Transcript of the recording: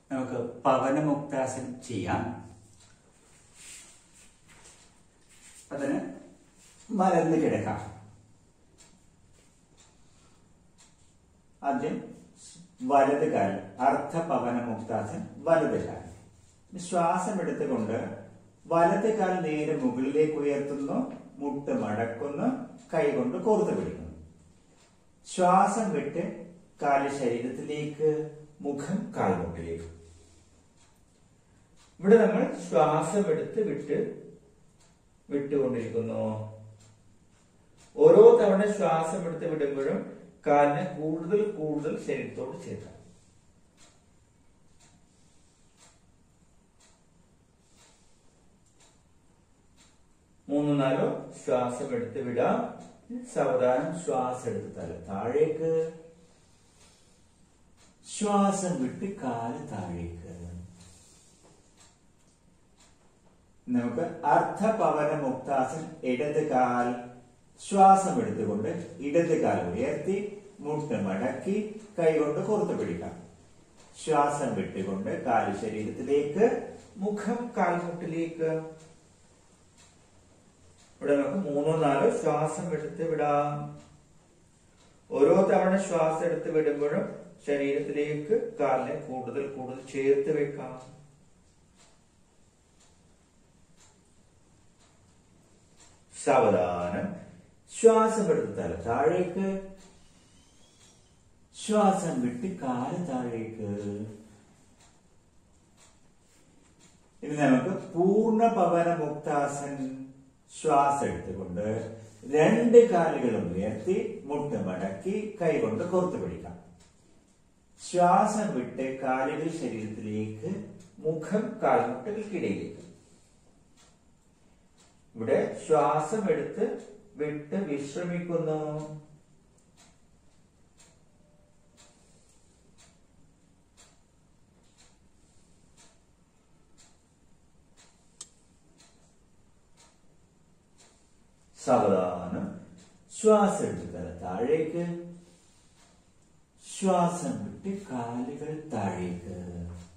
നമുക്ക് പവനമുക്താസൻ ചെയ്യാം അതിന് മലർന്ന് കിടക്കാം ആദ്യം വലത് കാൽ അർദ്ധ പവനമുക്താസൻ വലത് കാൽ ശ്വാസം എടുത്തുകൊണ്ട് വലത് കാൽ നേരെ മുകളിലേക്ക് ഉയർത്തുന്നു മുട്ട് മടക്കുന്നു കൈകൊണ്ട് കോർത്ത് പിടിക്കുന്നു ശ്വാസം വിട്ട് കാല് ശരീരത്തിലേക്ക് മുഖം കാൽമുട്ടിലേക്ക് ഇവിടെ നമ്മൾ ശ്വാസം എടുത്ത് വിട്ട് വിട്ടുകൊണ്ടിരിക്കുന്നു ഓരോ തവണ ശ്വാസം എടുത്ത് വിടുമ്പോഴും കാലിനെ കൂടുതൽ കൂടുതൽ ശരീരത്തോട് ചേർക്കാം മൂന്ന് നാലോ ശ്വാസം എടുത്ത് വിടാം സാവധാനം ശ്വാസം എടുത്ത് തല താഴേക്ക് ശ്വാസം വിട്ട് കാല് താഴേക്ക് നമുക്ക് അർദ്ധപവന മുക്താസൻ ഇടത് കാൽ ശ്വാസം എടുത്തുകൊണ്ട് ഇടത് കാൽ ഉയർത്തി മുട്ട് മടക്കി കൈകൊണ്ട് കോർത്തു പിടിക്കാം ശ്വാസം വിട്ടുകൊണ്ട് കാല് ശരീരത്തിലേക്ക് മുഖം കാൽമുട്ടിലേക്ക് ഇവിടെ നമുക്ക് മൂന്നോ നാലോ ശ്വാസം എടുത്ത് വിടാം ഓരോ തവണ ശ്വാസം എടുത്ത് വിടുമ്പോഴും ശരീരത്തിലേക്ക് കാലിനെ കൂടുതൽ കൂടുതൽ ചേർത്ത് വെക്കാം സാവധാനം ശ്വാസം എടുത്ത് തല താഴേക്ക് ശ്വാസം വിട്ട് കാല് താഴേക്ക് ഇനി നമുക്ക് പൂർണ്ണ പവന മുക്താസൻ ശ്വാസം എടുത്തുകൊണ്ട് രണ്ട് കാലുകളും ഉയർത്തി മുട്ട് മടക്കി കൈകൊണ്ട് കോർത്തു പിടിക്കാം ശ്വാസം വിട്ട് കാലുകൾ ശരീരത്തിലേക്ക് മുഖം കാൽമുട്ടുകൾക്കിടയിലേക്ക് ഇവിടെ ശ്വാസം എടുത്ത് വിട്ട് വിശ്രമിക്കുന്നു സാവധാനം ശ്വാസം എടുത്ത് തല താഴേക്ക് ശ്വാസം വിട്ട് കാലുകൾ താഴേക്ക്